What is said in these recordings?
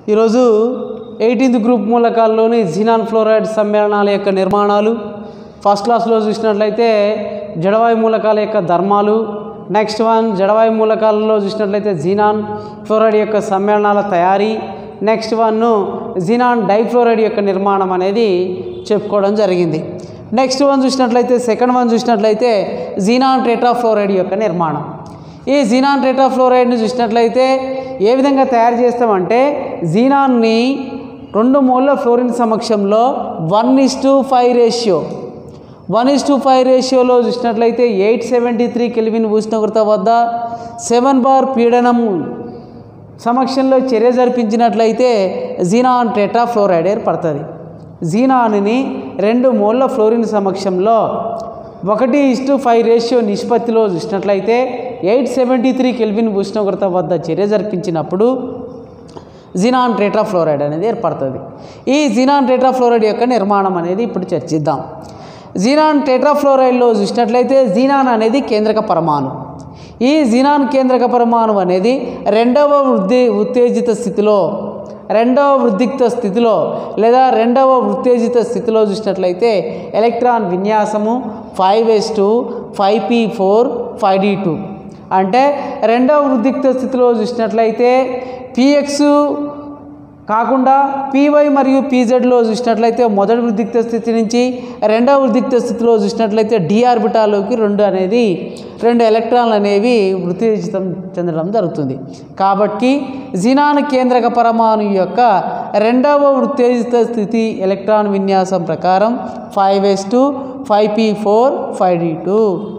ఈరోజు eighteenth group మూలకాల్లోని xenon fluoride సమ్మేళనాల యొక్క నిర్మాణాలు ఫస్ట్ క్లాస్లో చూసినట్లయితే జడవాయు మూలకాల యొక్క ధర్మాలు నెక్స్ట్ వన్ జడవాయు మూలకాలలో చూసినట్లయితే జీనాన్ ఫ్లోరైడ్ యొక్క సమ్మేళనాల తయారీ నెక్స్ట్ వన్ జినాన్ డైఫ్లోరైడ్ యొక్క నిర్మాణం అనేది చెప్పుకోవడం జరిగింది నెక్స్ట్ వన్ చూసినట్లయితే సెకండ్ వన్ చూసినట్లయితే జీనాన్ టెట్రాఫ్లోరైడ్ యొక్క నిర్మాణం ఈ జీనాన్ టెట్రాఫ్లోరైడ్ని చూసినట్లయితే ఏ విధంగా తయారు చేస్తామంటే జీనాన్ని రెండు మోళ్ళ ఫ్లోరిన్ సమక్షంలో one is to five ratio one is to five రేషియోలో చూసినట్లయితే ఎయిట్ సెవెంటీ త్రీ కెల్విన్ ఉష్ణోగ్రత వద్ద సెవెన్ బార్ పీడనం సమక్షంలో చర్య జరిపించినట్లయితే జీనాన్ టెట్రాఫ్లోరైడ్ ఏర్పడుతుంది జీనాన్ని రెండు మోళ్ళ ఫ్లోరిన్ సమక్షంలో ఒకటి ఇస్టు ఫైవ్ రేషియో నిష్పత్తిలో చూసినట్లయితే ఎయిట్ సెవెంటీ త్రీ కెల్విన్ ఉష్ణోగ్రత వద్ద చర్య జరిపించినప్పుడు జినాన్ టెట్రాఫ్లోరైడ్ అనేది ఏర్పడుతుంది ఈ జినాన్ టెట్రాఫ్లోరైడ్ యొక్క నిర్మాణం అనేది ఇప్పుడు చర్చిద్దాం జీనాన్ టెట్రాఫ్లోరైడ్లో చూసినట్లయితే జీనాన్ అనేది కేంద్రక పరమాణు ఈ జీనాన్ కేంద్రక పరమాణు అనేది రెండవ వృద్ధి ఉత్తేజిత స్థితిలో రెండవ వృద్ధిక్త స్థితిలో లేదా రెండవ ఉత్తేజిత స్థితిలో చూసినట్లయితే ఎలక్ట్రాన్ విన్యాసము five S two five P four five D two అంటే రెండవ వృద్ధిక్త స్థితిలో చూసినట్లయితే పిఎక్స్ కాకుండా పీవై మరియు పీజెడ్లో చూసినట్లయితే మొదటి వృద్ధిక్త స్థితి నుంచి రెండవ వృద్ధిక్త స్థితిలో చూసినట్లయితే డి ఆర్బిటాల్లోకి రెండు అనేది రెండు ఎలక్ట్రాన్లు అనేవి వృత్తిజితం చెందడం జరుగుతుంది కాబట్టి జినాన్ కేంద్రక పరమాణు యొక్క రెండవ ఉత్తేజిత స్థితి ఎలక్ట్రాన్ విన్యాసం ప్రకారం five S two five P four five D two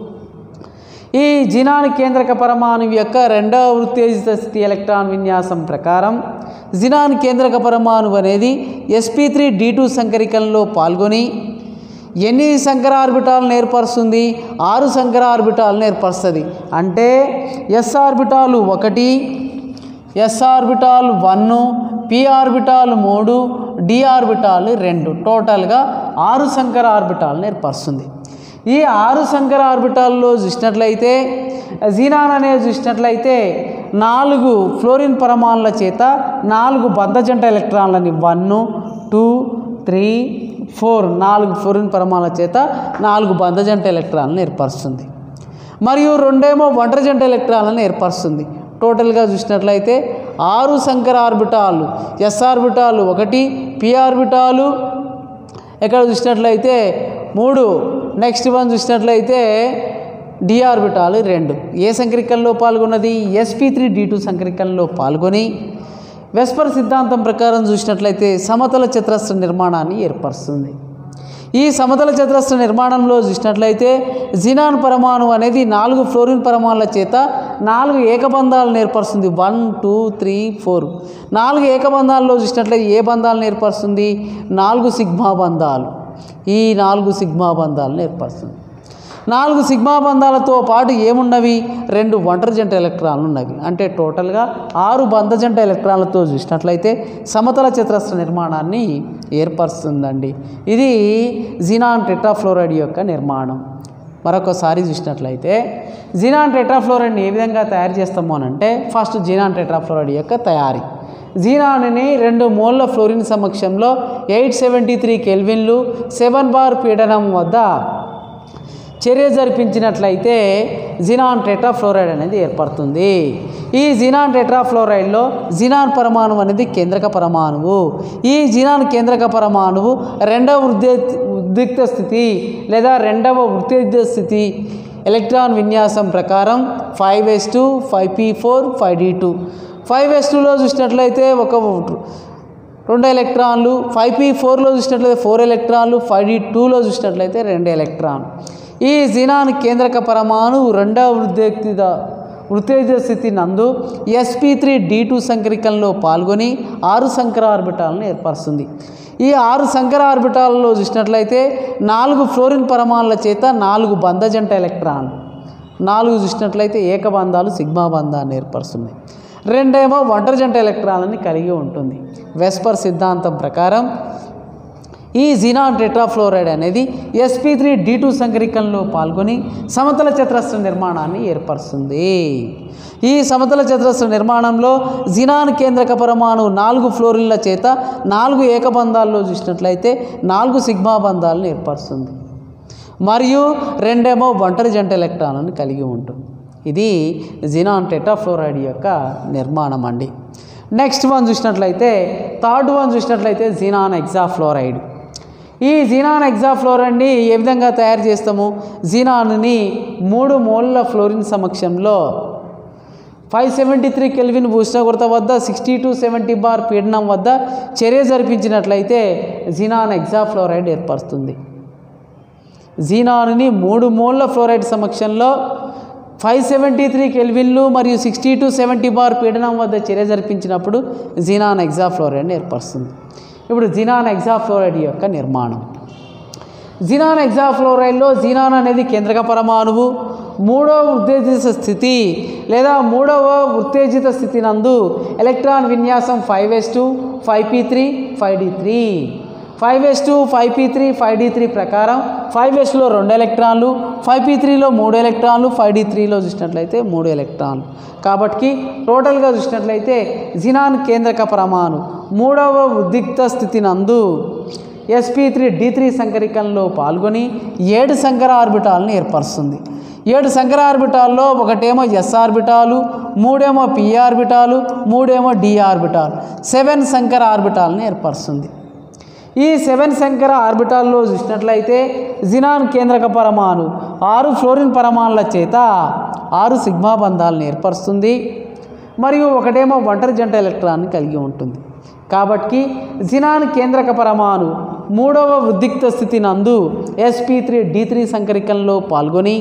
ఈ జినాన్ కేంద్రక పరమాణు యొక్క రెండవ ఉత్తేజిత స్థితి ఎలక్ట్రాన్ విన్యాసం ప్రకారం జినాన్ కేంద్రక పరమాణు అనేది ఎస్పీ త్రీ డి టూ సంకరికల్లో పాల్గొని ఎన్ని సంకర ఆర్బిటాలను ఏర్పరుస్తుంది ఆరు సంకర ఆర్బిటాలను ఏర్పరుస్తుంది అంటే ఎస్ ఆర్బిటాలు ఒకటి S orbital one P orbital మూడు డి ఆర్బిటాల్ రెండు టోటల్గా ఆరు సంకర ఆర్బిటాలను ఏర్పరుస్తుంది ఈ ఆరు సంకర ఆర్బిటాల్లో చూసినట్లయితే జీనాన్ అనేది చూసినట్లయితే నాలుగు ఫ్లోరిన్ పరమాణుల చేత నాలుగు బంధజంట ఎలక్ట్రాన్లని వన్ టూ త్రీ ఫోర్ నాలుగు ఫ్లోరిన్ పరమాణుల చేత నాలుగు బంధజంట ఎలక్ట్రాన్లను ఏర్పరుస్తుంది మరియు రెండేమో ఒంటరి జంట ఎలక్ట్రాన్లను ఏర్పరుస్తుంది టోటల్గా చూసినట్లయితే ఆరు సంకర ఆర్బిటాలు ఎస్ ఆర్బిటాలు ఒకటి పి ఆర్బిటాలు ఎక్కడ చూసినట్లయితే మూడు నెక్స్ట్ వన్ చూసినట్లయితే డి ఆర్బిటాలు రెండు ఏ సంకరికల్లో పాల్గొన్నది ఎస్పీ త్రీ డి టూ సంకరికల్లో పాల్గొని వెస్పర్ సిద్ధాంతం ప్రకారం చూసినట్లయితే సమతల చతురస్ర నిర్మాణాన్ని ఏర్పరుస్తుంది ఈ సమతల చతురస్ర నిర్మాణంలో చూసినట్లయితే జినాన్ పరమాణు అనేది నాలుగు ఫ్లోరిన్ పరమాణుల చేత నాలుగు ఏకబంధాలను ఏర్పరుస్తుంది వన్ టూ త్రీ ఫోర్ నాలుగు ఏకబంధాల్లో చూసినట్లయితే ఏ బంధాలను ఏర్పరుస్తుంది నాలుగు సిగ్మా బంధాలు ఈ నాలుగు సిగ్మా బంధాలను ఏర్పరుస్తుంది నాలుగు సిగ్మా బంధాలతో పాటు ఏమున్నవి రెండు ఒంటరి జంట ఎలక్ట్రాన్లు ఉన్నవి అంటే టోటల్గా ఆరు బంధ జంట ఎలక్ట్రాన్లతో చూసినట్లయితే సమతల చతురస్ర నిర్మాణాన్ని ఏర్పరుస్తుందండి ఇది జినాన్ టెట్రాఫ్లోరైడ్ యొక్క నిర్మాణం మరొకసారి చూసినట్లయితే జినాన్ టెట్రాఫ్లోరైడ్ని ఏ విధంగా తయారు చేస్తాము అని అంటే ఫస్ట్ జినాన్ టెట్రాఫ్లోరైడ్ యొక్క తయారీ జీనాన్ని రెండు మోళ్ళ ఫ్లోరిన్ సమక్షంలో ఎయిట్ సెవెంటీ త్రీ కెల్విన్లు సెవెన్ బార్ పీడనం వద్ద చర్య జరిపించినట్లయితే జినాన్ టెట్రాఫ్లోరైడ్ అనేది ఏర్పడుతుంది ఈ జినాన్ టెట్రాఫ్లోరైడ్లో జినాన్ పరమాణువు అనేది కేంద్రక పరమాణువు ఈ జినాన్ కేంద్రక పరమాణువు రెండవ వృద్ధి ఉద్రిక్త స్థితి లేదా రెండవ ఉత్తేజిత స్థితి ఎలక్ట్రాన్ విన్యాసం ప్రకారం five S two five P four five D two five S టూలో చూసినట్లయితే ఒక రెండు ఎలక్ట్రాన్లు ఫైవ్ పీ ఫోర్లో చూసినట్లయితే ఫోర్ ఎలక్ట్రాన్లు ఫైవ్ డి టూలో చూసినట్లయితే రెండు ఎలక్ట్రాన్ ఈ జినాన్ కేంద్రక పరమాణు రెండవ వృద్ధేక్తిద ఉత్తేజిత స్థితి నందు ఎస్పీ త్రీ డి టూ సంకరికంలో పాల్గొని ఆరు సంకర ఆర్బిటాలను ఏర్పరుస్తుంది ఈ ఆరు సంకర ఆర్బిటాలలో చూసినట్లయితే నాలుగు ఫ్లోరిన్ పరమాణుల చేత నాలుగు బంధజంట ఎలక్ట్రాన్లు నాలుగు చూసినట్లయితే ఏకబంధాలు సిగ్మా బంధాన్ని ఏర్పరుస్తున్నాయి రెండేమో ఒంటరి జంట ఎలక్ట్రాన్లని కలిగి ఉంటుంది వెస్పర్ సిద్ధాంతం ప్రకారం ఈ జినాన్ టెట్రాఫ్లోరైడ్ అనేది ఎస్పీ త్రీ డి టూ సంకరికంలో పాల్గొని సమతల చతురస్ర నిర్మాణాన్ని ఏర్పరుస్తుంది ఈ సమతల చతురస్ర నిర్మాణంలో జినాన్ కేంద్రక పరమాణు నాలుగు ఫ్లోరిన్ల చేత నాలుగు ఏకబంధాల్లో చూసినట్లయితే నాలుగు సిగ్మా బంధాలను ఏర్పరుస్తుంది మరియు రెండేమో ఒంటరి జంట ఎలక్ట్రాన్లను కలిగి ఉంటుంది ఇది జినాన్ టెట్రాఫ్లోరైడ్ యొక్క నిర్మాణం అండి నెక్స్ట్ వన్ చూసినట్లయితే థర్డ్ వన్ చూసినట్లయితే జినాన్ ఎగ్జాఫ్లోరైడ్ ఈ జీనాన్ ఎగ్జాఫ్లోరైడ్ని ఏ విధంగా తయారు చేస్తాము జీనాన్ని మూడు మోల్ల ఫ్లోరిన్ సమక్షంలో ఫైవ్ సెవెంటీ త్రీ కెల్విన్ ఉష్ణోగ్రత వద్ద సిక్స్టీ టు సెవెంటీ బార్ పీడనం వద్ద చర్య జరిపించినట్లయితే జినాన్ ఎగ్జాఫ్లోరైడ్ ఏర్పరుస్తుంది జీనాన్ని మూడు మోల్ల ఫ్లోరైడ్ సమక్షంలో ఫైవ్ సెవెంటీ త్రీ కెల్విన్లు మరియు సిక్స్టీ టు సెవెంటీ బార్ పీడనం వద్ద చర్య జరిపించినప్పుడు జీనాన్ ఎగ్జాఫ్లోరైడ్ని ఏర్పరుస్తుంది ఇప్పుడు జినాన్ ఎగ్జాఫ్లోరైడ్ యొక్క నిర్మాణం జినాన్ ఎగ్జాఫ్లోరైడ్లో జినాన్ అనేది కేంద్రక పరమాణువు మూడవ ఉత్తేజిత స్థితి లేదా మూడవ ఉత్తేజిత స్థితి నందు ఎలక్ట్రాన్ విన్యాసం five S two five P three five D three five S two five P three five D three ప్రకారం ఫైవ్ ఎస్లో రెండు ఎలక్ట్రాన్లు ఫైవ్ పీ త్రీలో మూడు ఎలక్ట్రాన్లు ఫైవ్ డి త్రీలో చూసినట్లయితే మూడు ఎలక్ట్రాన్లు కాబట్టి టోటల్గా చూసినట్లయితే జినాన్ కేంద్రక పరమాణు మూడవ ఉద్రిక్త స్థితి నందు ఎస్పీ త్రీ డి త్రీ సంకరికంలో పాల్గొని ఏడు సంకర ఆర్బిటాలను ఏర్పరుస్తుంది ఏడు సంకర ఆర్బిటాల్లో ఒకటేమో ఎస్ ఆర్బిటాలు మూడేమో పి ఆర్బిటాలు మూడేమో డి ఆర్బిటాల్ సెవెన్ సంకర ఆర్బిటాలను ఏర్పరుస్తుంది ఈ సెవెన్ సంకర ఆర్బిటాల్లో చూసినట్లయితే జినాన్ కేంద్రక పరమాణు ఆరు ఫ్లోరిన్ పరమాణుల చేత ఆరు సిగ్మా బంధాలను ఏర్పరుస్తుంది మరియు ఒకటేమో ఒంటరి జంట ఎలక్ట్రాన్ని కలిగి ఉంటుంది కాబట్టి జినాన్ కేంద్రక పరమాణు మూడవ ఉద్రిక్త స్థితి నందు ఎస్పీ త్రీ డి త్రీ సంకరికంలో పాల్గొని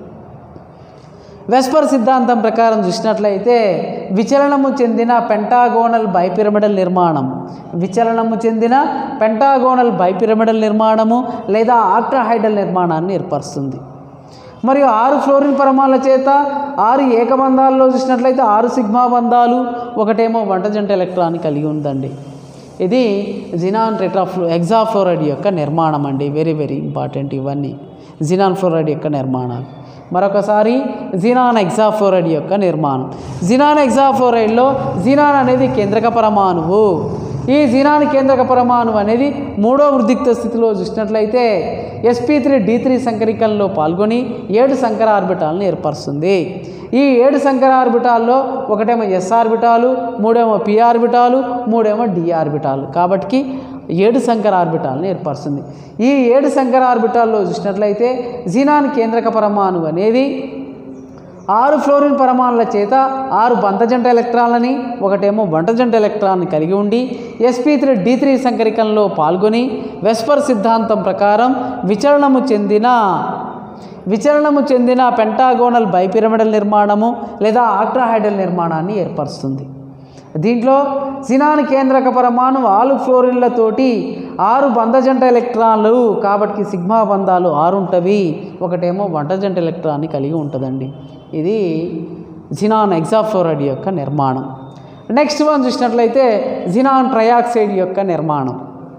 వెస్పర్ సిద్ధాంతం ప్రకారం చూసినట్లయితే విచలనము చెందిన పెంటాగోనల్ బైపిరమిడల్ నిర్మాణం విచలనము చెందిన పెంటాగోనల్ బైపిరమిడల్ నిర్మాణము లేదా ఆక్టాహైడల్ నిర్మాణాన్ని ఏర్పరుస్తుంది మరియు ఆరు ఫ్లోరిన్ పరమాణుల చేత ఆరు ఏకబంధాల్లో చూసినట్లయితే ఆరు సిగ్మా బంధాలు ఒకటేమో వంట జంట ఎలక్ట్రాన్ కలిగి ఉందండి ఇది జినాన్ టెట్రాఫ్లో ఎగ్జాఫ్లోరైడ్ యొక్క నిర్మాణం అండి వెరీ వెరీ ఇంపార్టెంట్ ఇవన్నీ జినాన్ ఫ్లోరైడ్ యొక్క నిర్మాణాలు మరొకసారి జినాన్ ఎగ్జాఫ్లోరైడ్ యొక్క నిర్మాణం జినాన్ ఎగ్జాఫ్లోరైడ్లో జినాన్ అనేది కేంద్రక పరమాణువు ఈ జినాన్ కేంద్రక పరమాణువు అనేది మూడో వృద్ధిక్త స్థితిలో చూసినట్లయితే ఎస్పీ త్రీ డి త్రీ సంకరికల్లో పాల్గొని ఏడు సంకర ఆర్బిటాలను ఏర్పరుస్తుంది ఈ ఏడు సంకర ఆర్బిటాల్లో ఒకటేమో ఎస్ ఆర్బిటాలు మూడేమో పి ఆర్బిటాలు మూడేమో డి ఆర్బిటాలు కాబట్టి ఏడు సంకర ఆర్బిటాలను ఏర్పరుస్తుంది ఈ ఏడు సంకర ఆర్బిటాల్లో చూసినట్లయితే జీనాన్ కేంద్రక పరమాణువు అనేది ఆరు ఫ్లోరిన్ పరమాణుల చేత ఆరు బంతజంట ఎలక్ట్రాన్లని ఒకటేమో బంటజంట ఎలక్ట్రాన్ని కలిగి ఉండి ఎస్పీ త్రీ డి త్రీ సంకరికంలో పాల్గొని వెస్పర్ సిద్ధాంతం ప్రకారం విచలనము చెందిన విచలనము చెందిన పెంటాగోనల్ బైపిరమిడల్ నిర్మాణము లేదా ఆక్ట్రాహైడల్ నిర్మాణాన్ని ఏర్పరుస్తుంది దీంట్లో సినాన్ కేంద్రక పరమాణు ఆలు ఫ్లోరిన్లతోటి ఆరు బంధజంట ఎలక్ట్రాన్లు కాబట్టి సిగ్మా బంధాలు ఆరు ఉంటవి ఒకటేమో వంటజంట ఎలక్ట్రాన్ని కలిగి ఉంటుందండి ఇది జినాన్ ఎగ్జాఫ్లోరైడ్ యొక్క నిర్మాణం నెక్స్ట్ వన్ చూసినట్లయితే జినాన్ ట్రయాక్సైడ్ యొక్క నిర్మాణం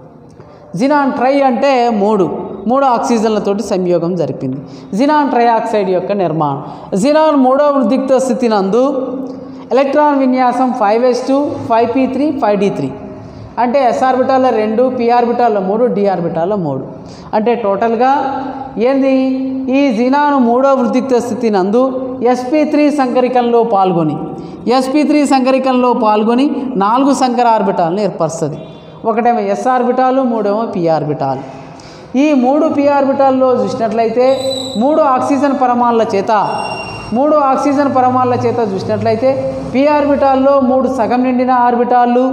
జినాన్ ట్రై అంటే మూడు మూడు ఆక్సిజన్లతోటి సంయోగం జరిపింది జినాన్ ట్రయాక్సైడ్ యొక్క నిర్మాణం జినాన్ మూడో వృద్ధిక్త స్థితి నందు ఎలక్ట్రాన్ విన్యాసం five S two five P three five D three అంటే ఎస్ ఆర్బిటాల్లో రెండు పి ఆర్బిటాల్లో మూడు డి ఆర్బిటాల్లో మూడు అంటే టోటల్గా ఏంది ఈ జినాను మూడో వృద్ధిక్త స్థితి నందు ఎస్పీ త్రీ సంకరికంలో పాల్గొని ఎస్పీ త్రీ సంకరికంలో పాల్గొని నాలుగు సంకర ఆర్బిటాలను ఏర్పరుస్తుంది ఒకటేమో ఎస్ ఆర్బిటాలు మూడేమో పి ఆర్బిటాలు ఈ మూడు పి ఆర్బిటాల్లో చూసినట్లయితే మూడు ఆక్సిజన్ పరమాణుల చేత మూడు ఆక్సిజన్ పరమాణుల చేత చూసినట్లయితే పి ఆర్బిటాల్లో మూడు సగం నిండిన ఆర్బిటాళ్ళు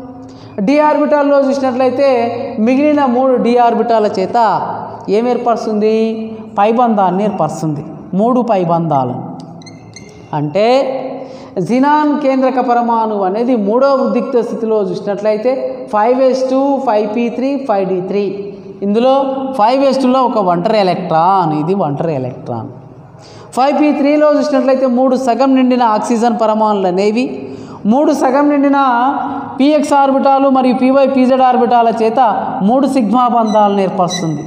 డి ఆర్బిటాల్లో చూసినట్లయితే మిగిలిన మూడు డి ఆర్బిటాల చేత ఏం ఏర్పరుస్తుంది పైబంధాన్ని ఏర్పరుస్తుంది మూడు పైబంధాలు అంటే జినాన్ కేంద్రక పరమాణువు అనేది మూడో ఉద్రిక్త స్థితిలో చూసినట్లయితే five S two five P three five D three ఇందులో ఫైవ్ ఎస్ టూలో ఒక ఒంటరి ఎలక్ట్రాన్ ఇది ఒంటరి ఎలక్ట్రాన్ ఫైవ్ పీ త్రీలో చూసినట్లయితే మూడు సగం నిండిన ఆక్సిజన్ పరమాణులు అనేవి మూడు సగం నిండిన పిఎక్స్ ఆర్బిటాలు మరియు పివై పీజెడ్ ఆర్బిటాల చేత మూడు సిగ్మా బంధాలను ఏర్పరుస్తుంది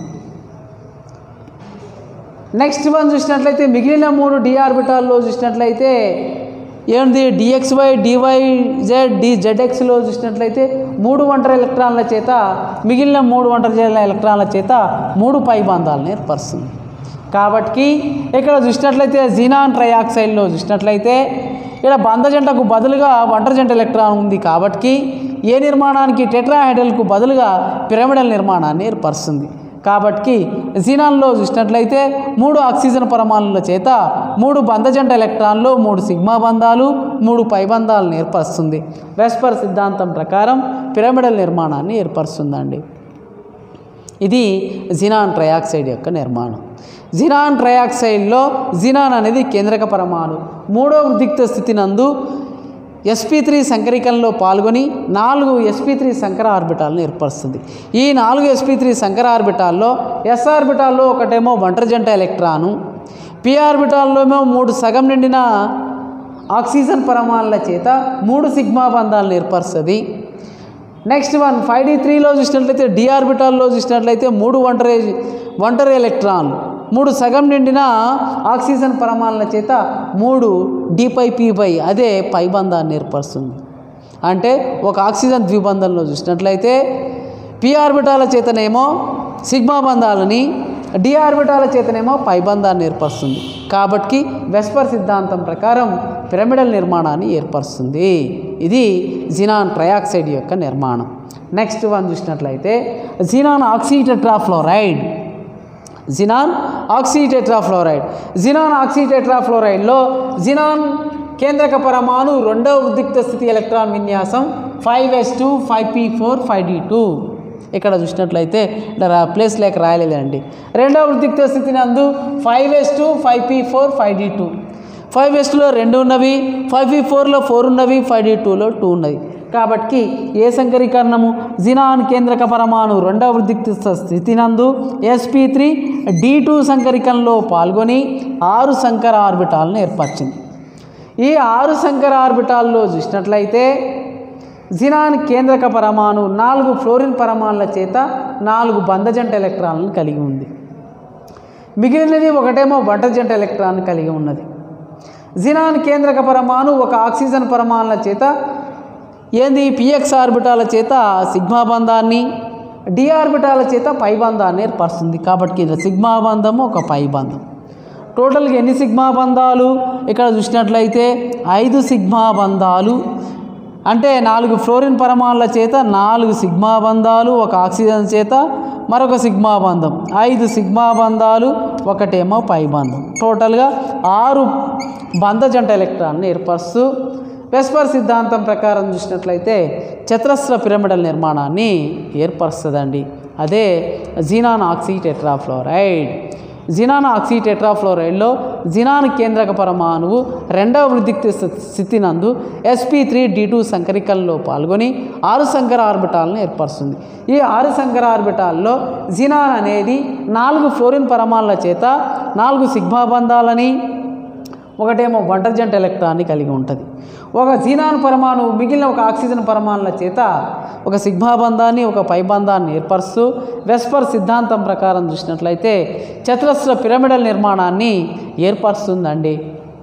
నెక్స్ట్ వన్ చూసినట్లయితే మిగిలిన మూడు డి ఆర్బిటాల్లో చూసినట్లయితే ఏంది డిఎక్స్వై డివై జెడ్ డి జెడ్ఎక్స్లో చూసినట్లయితే మూడు ఒంటరి ఎలక్ట్రాన్ల చేత మిగిలిన మూడు ఒంటరి ఎలక్ట్రాన్ల చేత మూడు పై బంధాలను ఏర్పరుస్తుంది కాబట్టి ఇక్కడ చూసినట్లయితే జీనాన్ ట్రయాక్సైడ్లో చూసినట్లయితే ఇక్కడ బంధ జంటకు బదులుగా ఒంటరి జంట ఎలక్ట్రాన్ ఉంది కాబట్టి ఏ నిర్మాణానికి టెట్రాహైడల్కు బదులుగా పిరమిడల్ నిర్మాణాన్ని ఏర్పరుస్తుంది కాబట్టి జీనాన్లో చూసినట్లయితే మూడు ఆక్సిజన్ పరమాణుల చేత మూడు బంధజంట ఎలక్ట్రాన్లు మూడు సిగ్మా బంధాలు మూడు పై బంధాలను ఏర్పరుస్తుంది వెస్పర్ సిద్ధాంతం ప్రకారం పిరమిడల్ నిర్మాణాన్ని ఏర్పరుస్తుందండి ఇది జినాన్ ట్రయాక్సైడ్ యొక్క నిర్మాణం జినాన్ ట్రయాక్సైడ్లో జినాన్ అనేది కేంద్రక పరమాణు మూడో ఉద్రిక్త స్థితి నందు ఎస్పీ త్రీ సంకరీకరణలో పాల్గొని నాలుగు ఎస్పీ త్రీ సంకర ఆర్బిటాలను ఏర్పరుస్తుంది ఈ నాలుగు ఎస్పీ త్రీ సంకర ఆర్బిటాల్లో ఎస్ ఆర్బిటాల్లో ఒకటేమో ఒంటరి జంట ఎలక్ట్రాను పి ఆర్బిటాల్లో ఏమో మూడు సగం నిండిన ఆక్సిజన్ పరమాణుల చేత మూడు సిగ్మా బంధాలను ఏర్పరుస్తుంది నెక్స్ట్ వన్ ఫైవ్ డి త్రీలో చూసినట్లయితే డి ఆర్బిటాల్లో చూసినట్లయితే మూడు ఒంటరి ఒంటరి ఎలక్ట్రాన్లు మూడు సగం నిండిన ఆక్సిజన్ పరమాణుల చేత మూడు డిపై పీపై అదే పై బంధాన్ని ఏర్పరుస్తుంది అంటే ఒక ఆక్సిజన్ ద్విబంధంలో చూసినట్లయితే పి ఆర్బిటాల చేతనేమో సిగ్మా బంధాలని డి ఆర్బిటాల చేతనేమో పై బంధాన్ని ఏర్పరుస్తుంది కాబట్టి వెస్పర్ సిద్ధాంతం ప్రకారం పిరమిడల్ నిర్మాణాన్ని ఏర్పరుస్తుంది ఇది జినాన్ ట్రయాక్సైడ్ యొక్క నిర్మాణం నెక్స్ట్ వన్ చూసినట్లయితే xenon oxytetrafluoride xenon oxytetrafluoride xenon ఆక్సిటెట్రాఫ్లోరైడ్లో జినాన్ కేంద్రక పరమాణు రెండవ ఉద్రిక్త స్థితి ఎలక్ట్రాన్ విన్యాసం five S two five P four five D two ఇక్కడ చూసినట్లయితే ఇక్కడ ప్లేస్ లేక రాయలేదండి రెండవ ఉద్రిక్త స్థితి నందు five S two five P four five D two five ఎస్లో రెండు ఉన్నవి ఫైవ్ పీ ఫోర్లో ఫోర్ ఉన్నవి ఫైవ్ డి టూలో టూ ఉన్నది కాబట్టి ఏ సంకరీకరణము జినాన్ కేంద్రక పరమాణు రెండవ ఉద్రిక్త స్థితి నందు ఎస్పీ త్రీ డి టూ సంకరీకరణలో పాల్గొని ఆరు సంకర ఆర్బిటాలను ఏర్పరిచింది ఈ ఆరు సంకర ఆర్బిటాల్లో చూసినట్లయితే జినాన్ కేంద్రక పరమాణు నాలుగు ఫ్లోరిన్ పరమాణుల చేత నాలుగు బంధజంట ఎలక్ట్రాన్లను కలిగి ఉంది మిగిలినది ఒకటేమో బంటజంట ఎలక్ట్రాన్ కలిగి ఉన్నది జినాన్ కేంద్రక పరమాణు ఒక ఆక్సిజన్ పరమాణుల చేత ఏంది పిఎక్స్ ఆర్బిటాల చేత సిగ్మా బంధాన్ని డి ఆర్బిటాల చేత పై బంధాన్ని ఏర్పరుస్తుంది కాబట్టి ఇది సిగ్మా బంధము ఒక పై బంధం టోటల్గా ఎన్ని సిగ్మా బంధాలు ఇక్కడ చూసినట్లయితే ఐదు సిగ్మా బంధాలు అంటే నాలుగు ఫ్లోరిన్ పరమాణుల చేత నాలుగు సిగ్మా బంధాలు ఒక ఆక్సిజన్ చేత మరొక సిగ్మా బంధం ఐదు సిగ్మా బంధాలు ఒకటేమో పై బంధం టోటల్గా ఆరు బంధ జంట ఎలక్ట్రాన్ని ఏర్పరుస్తూ వెస్పర్ సిద్ధాంతం ప్రకారం చూసినట్లయితే చతురస్ర పిరమిడల్ నిర్మాణాన్ని ఏర్పరుస్తుందండి అదే xenon oxy tetrafluoride xenon oxy టెట్రాఫ్లోరైడ్లో జినాన్ కేంద్రక పరమాణువు రెండవ వృద్ధిక్తి స్థితి నందు ఎస్పీ త్రీ డి టూ సంకరికల్లో పాల్గొని ఆరు సంకర ఆర్బిటాలను ఏర్పరుస్తుంది ఈ ఆరు సంకర ఆర్బిటాల్లో జినాన్ అనేది నాలుగు ఫ్లోరిన్ పరమాణుల చేత నాలుగు సిగ్మా బంధాలని ఒకటేమో ఒంటరి జంట ఎలక్ట్రాన్ని కలిగి ఉంటుంది ఒక జీనాన్ పరమాణు మిగిలిన ఒక ఆక్సిజన్ పరమాణుల చేత ఒక సిగ్మా బంధాన్ని ఒక పై బంధాన్ని ఏర్పరుస్తూ వెస్పర్ సిద్ధాంతం ప్రకారం చూసినట్లయితే చతురస్ర పిరమిడల్ నిర్మాణాన్ని ఏర్పరుస్తుందండి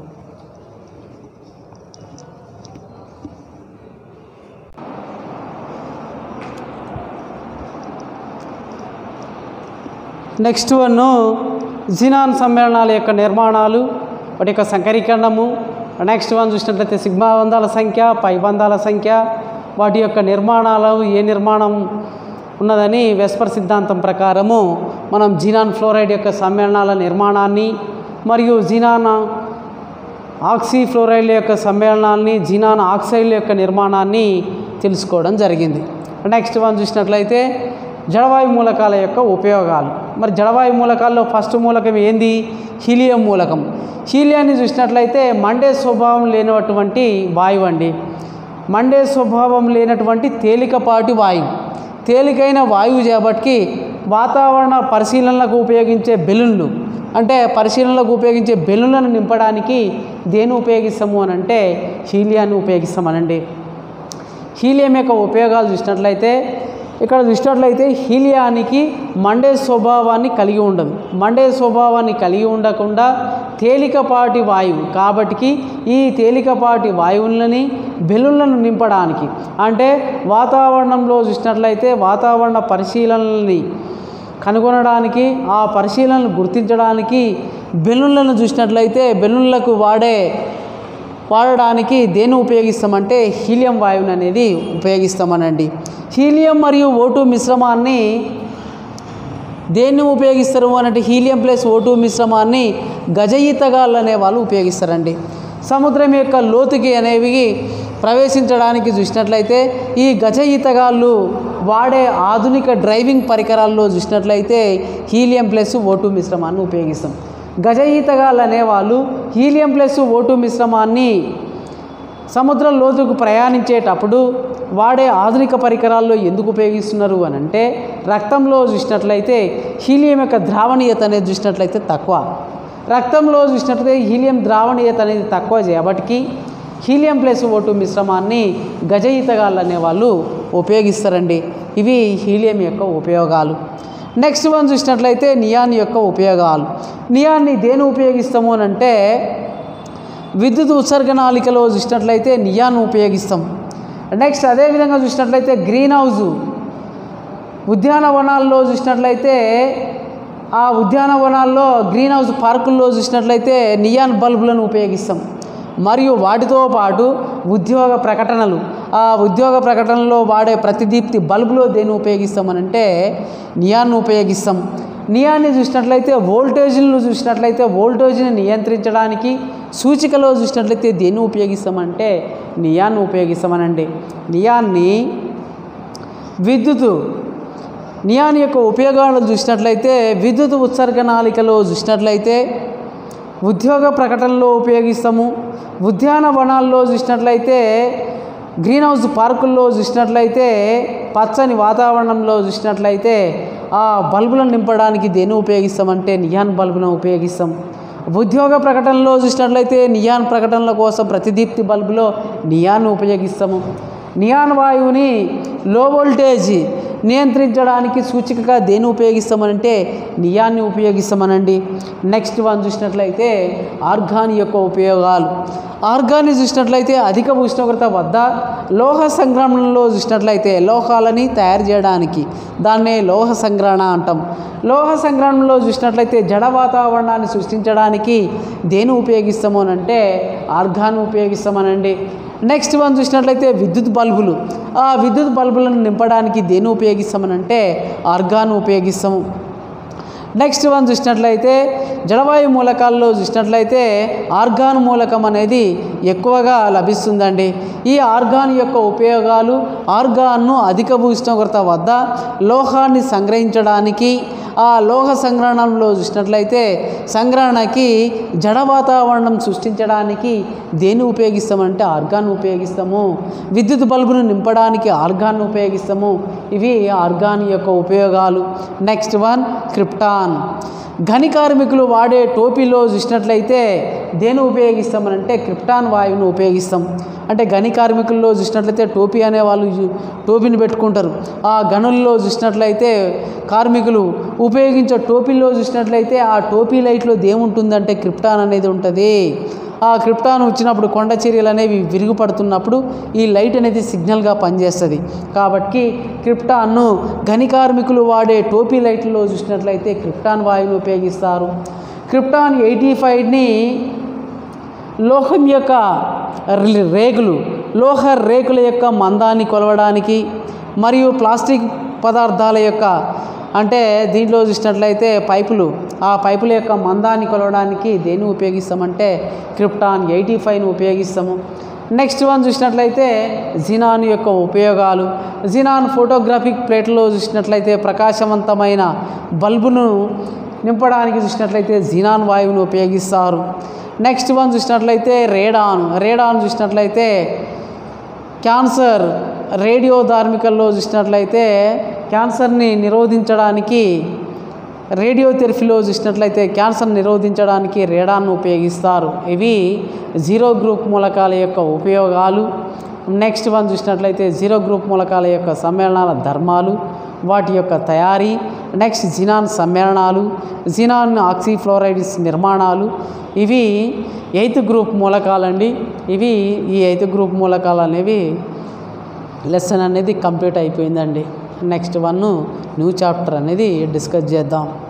నెక్స్ట్ వన్ జినాన్ సమ్మేళనాల యొక్క నిర్మాణాలు వాటి యొక్క సంకరీకరణము నెక్స్ట్ వన్ చూసినట్లయితే సిగ్మా బంధాల సంఖ్య పై బంధాల సంఖ్య వాటి యొక్క నిర్మాణాలు ఏ నిర్మాణం ఉన్నదని వెస్పర్ సిద్ధాంతం ప్రకారము మనం జీనాన్ ఫ్లోరైడ్ యొక్క సమ్మేళనాల నిర్మాణాన్ని మరియు జీనాన్ ఆక్సీ ఫ్లోరైడ్ల యొక్క సమ్మేళనాన్ని జీనాన్ ఆక్సైడ్ల యొక్క నిర్మాణాన్ని తెలుసుకోవడం జరిగింది నెక్స్ట్ వన్ చూసినట్లయితే జడవాయు మూలకాల యొక్క ఉపయోగాలు మరి జడవాయు మూలకాల్లో ఫస్ట్ మూలకం ఏంది హీలియం మూలకం హీలియాన్ని చూసినట్లయితే మండే స్వభావం లేనటువంటి వాయువు అండి మండే స్వభావం లేనటువంటి తేలికపాటి వాయువు తేలికైన వాయువు చేపట్టి వాతావరణ పరిశీలనలకు ఉపయోగించే బెలూన్లు అంటే పరిశీలనలకు ఉపయోగించే బెలూన్లను నింపడానికి దేన్ని ఉపయోగిస్తాము అని అంటే హీలియాన్ని ఉపయోగిస్తామనండి హీలియం యొక్క ఉపయోగాలు చూసినట్లయితే ఇక్కడ చూసినట్లయితే హీలియానికి మండే స్వభావాన్ని కలిగి ఉండదు మండే స్వభావాన్ని కలిగి ఉండకుండా తేలికపాటి వాయువు కాబట్టి ఈ తేలికపాటి వాయువులని బెలూన్లను నింపడానికి అంటే వాతావరణంలో చూసినట్లయితే వాతావరణ పరిశీలనల్ని కనుగొనడానికి ఆ పరిశీలనలు గుర్తించడానికి బెలూన్లను చూసినట్లయితే బెలూన్లకు వాడే వాడడానికి దేన్ని ఉపయోగిస్తామంటే హీలియం వాయువుని అనేది ఉపయోగిస్తామనండి హీలియం మరియు ఓటు మిశ్రమాన్ని దేన్ని ఉపయోగిస్తారు అనంటే హీలియం ప్లస్ ఓటు మిశ్రమాన్ని గజ ఈతగాళ్ళు అనే వాళ్ళు ఉపయోగిస్తారండి సముద్రం యొక్క లోతుకి అనేవి ప్రవేశించడానికి చూసినట్లయితే ఈ గజ ఈతగాళ్ళు వాడే ఆధునిక డ్రైవింగ్ పరికరాల్లో చూసినట్లయితే హీలియం ప్లస్ ఓటు మిశ్రమాన్ని ఉపయోగిస్తాం గజ ఈతగాళ్ళు అనేవాళ్ళు హీలియం ప్లస్ ఓటు మిశ్రమాన్ని సముద్రం లోతుకు ప్రయాణించేటప్పుడు వాడే ఆధునిక పరికరాల్లో ఎందుకు ఉపయోగిస్తున్నారు అని అంటే రక్తంలో చూసినట్లయితే హీలియం యొక్క ద్రావణీయత అనేది చూసినట్లయితే తక్కువ రక్తంలో చూసినట్లయితే హీలియం ద్రావణీయత అనేది తక్కువ చేయబటికి హీలియం ప్లస్ ఓటు మిశ్రమాన్ని గజ ఈతగాళ్ళు అనేవాళ్ళు ఉపయోగిస్తారండి ఇవి హీలియం యొక్క ఉపయోగాలు నెక్స్ట్ వన్ చూసినట్లయితే నియాన్ యొక్క ఉపయోగాలు నియాన్ని దేని ఉపయోగిస్తాము అని అంటే విద్యుత్ ఉత్సర్గనాళికలో చూసినట్లయితే నియాన్ ఉపయోగిస్తాం నెక్స్ట్ అదేవిధంగా చూసినట్లయితే గ్రీన్ హౌస్ ఉద్యానవనాల్లో చూసినట్లయితే ఆ ఉద్యానవనాల్లో గ్రీన్ హౌస్ పార్కుల్లో చూసినట్లయితే నియాన్ బల్బులను ఉపయోగిస్తాం మరియు వాటితో పాటు ఉద్యోగ ప్రకటనలు ఆ ఉద్యోగ ప్రకటనలో వాడే ప్రతిదీప్తి బల్బులో దేన్ని ఉపయోగిస్తామనంటే నియాన్ను ఉపయోగిస్తాం నియాన్ని చూసినట్లయితే వోల్టేజ్లను చూసినట్లయితే వోల్టేజ్ని నియంత్రించడానికి సూచికలో చూసినట్లయితే దేన్ని ఉపయోగిస్తామంటే నియాన్ని ఉపయోగిస్తామనండి నియాన్ని విద్యుత్ నియాన్ యొక్క ఉపయోగాలను చూసినట్లయితే విద్యుత్ ఉత్సర్గనాళికలో చూసినట్లయితే ఉద్యోగ ప్రకటనలో ఉపయోగిస్తాము ఉద్యానవనాల్లో చూసినట్లయితే గ్రీన్ హౌస్ పార్కుల్లో చూసినట్లయితే పచ్చని వాతావరణంలో చూసినట్లయితే ఆ బల్బులను నింపడానికి దేన్ని ఉపయోగిస్తామంటే నియాన్ బల్బులను ఉపయోగిస్తాం ఉద్యోగ ప్రకటనలో చూసినట్లయితే నియాన్ ప్రకటనల కోసం ప్రతిదీప్తి బల్బులో నియాన్ ఉపయోగిస్తాము నియాన్ వాయువుని లో వోల్టేజ్ నియంత్రించడానికి సూచికగా దేన్ని ఉపయోగిస్తామనంటే నియాన్ని ఉపయోగిస్తామనండి నెక్స్ట్ వన్ చూసినట్లయితే ఆర్గాన్ యొక్క ఉపయోగాలు ఆర్గాన్ని చూసినట్లయితే అధిక ఉష్ణోగ్రత వద్ద లోహ సంగ్రహణలో చూసినట్లయితే లోహాలని తయారు చేయడానికి దాన్నే లోహ సంగ్రహణ అంటాం లోహ సంగ్రహణలో చూసినట్లయితే జడ వాతావరణాన్ని సృష్టించడానికి దేని ఉపయోగిస్తాము అని అంటే ఆర్గాన్ ఉపయోగిస్తామనండి నెక్స్ట్ వన్ చూసినట్లయితే విద్యుత్ బల్బులు ఆ విద్యుత్ బల్బులను నింపడానికి దేన్ని ఉపయోగిస్తామనంటే ఆర్గాన్ ఉపయోగిస్తాము నెక్స్ట్ వన్ చూసినట్లయితే జలవాయు మూలకాల్లో చూసినట్లయితే ఆర్గాన్ మూలకం అనేది ఎక్కువగా లభిస్తుందండి ఈ ఆర్గాన్ యొక్క ఉపయోగాలు ఆర్గాన్ను అధిక ఉష్ణోగ్రత వద్ద లోహాన్ని సంగ్రహించడానికి ఆ లోహ సంగ్రహణంలో చూసినట్లయితే సంగ్రహణకి జడ వాతావరణం సృష్టించడానికి దేన్ని ఉపయోగిస్తామంటే ఆర్గాన్ ఉపయోగిస్తాము విద్యుత్ బల్బును నింపడానికి ఆర్గాన్ ఉపయోగిస్తాము ఇవి ఆర్గాన్ యొక్క ఉపయోగాలు నెక్స్ట్ వన్ క్రిప్టాన్ గని కార్మికులు వాడే టోపీలో చూసినట్లయితే దేన్ని ఉపయోగిస్తామనంటే క్రిప్టాన్ వాయువును ఉపయోగిస్తాం అంటే గని కార్మికుల్లో చూసినట్లయితే టోపీ అనే వాళ్ళు యు- టోపీని పెట్టుకుంటారు ఆ గనుల్లో చూసినట్లయితే కార్మికులు ఉపయోగించే టోపీల్లో చూసినట్లయితే ఆ టోపీ లైట్లో దేముంటుందంటే క్రిప్టాన్ అనేది ఉంటుంది ఆ క్రిప్టాన్ వచ్చినప్పుడు కొండ చర్యలు అనేవి విరుగుపడుతున్నప్పుడు ఈ లైట్ అనేది సిగ్నల్గా పనిచేస్తుంది కాబట్టి క్రిప్టాన్ను గని కార్మికులు వాడే టోపీ లైట్లలో చూసినట్లయితే క్రిప్టాన్ వాయువును ఉపయోగిస్తారు క్రిప్టాన్ ఎయిటీ ఫైవ్ని లోహం యొక్క రి- రేకులు లోహ రేకుల యొక్క మందాన్ని కొలవడానికి మరియు ప్లాస్టిక్ పదార్థాల యొక్క అంటే దీంట్లో చూసినట్లయితే పైపులు ఆ పైపుల యొక్క మందాన్ని కొలవడానికి దేన్ని ఉపయోగిస్తామంటే క్రిప్టాన్ ఎయిటీ ఫైవ్ని ఉపయోగిస్తాము నెక్స్ట్ వన్ చూసినట్లయితే జినాన్ యొక్క ఉపయోగాలు జినాన్ ఫోటోగ్రాఫిక్ ప్లేట్లో చూసినట్లయితే ప్రకాశవంతమైన బల్బును నింపడానికి చూసినట్లయితే జినాన్ వాయువును ఉపయోగిస్తారు నెక్స్ట్ వన్ చూసినట్లయితే రేడాన్ రేడాన్ చూసినట్లయితే క్యాన్సర్ రేడియో ధార్మికల్లో చూసినట్లయితే క్యాన్సర్ని నిరోధించడానికి రేడియోథెరపీలో చూసినట్లయితే క్యాన్సర్ నిరోధించడానికి రేడాన్ను ఉపయోగిస్తారు ఇవి జీరో గ్రూప్ మూలకాల యొక్క ఉపయోగాలు నెక్స్ట్ వన్ చూసినట్లయితే జీరో గ్రూప్ మూలకాల యొక్క సమ్మేళనాల ధర్మాలు వాటి యొక్క తయారీ నెక్స్ట్ జినాన్ సమ్మేళనాలు జినాన్ ఆక్సిఫ్లోరైడ్స్ నిర్మాణాలు ఇవి ఎయిత్ గ్రూప్ మూలకాలండి ఇవి ఈ ఎయిత్ గ్రూప్ మూలకాలు అనేవి లెసన్ అనేది కంప్లీట్ అయిపోయిందండి నెక్స్ట్ వన్ న్యూ చాప్టర్ అనేది డిస్కస్ చేద్దాం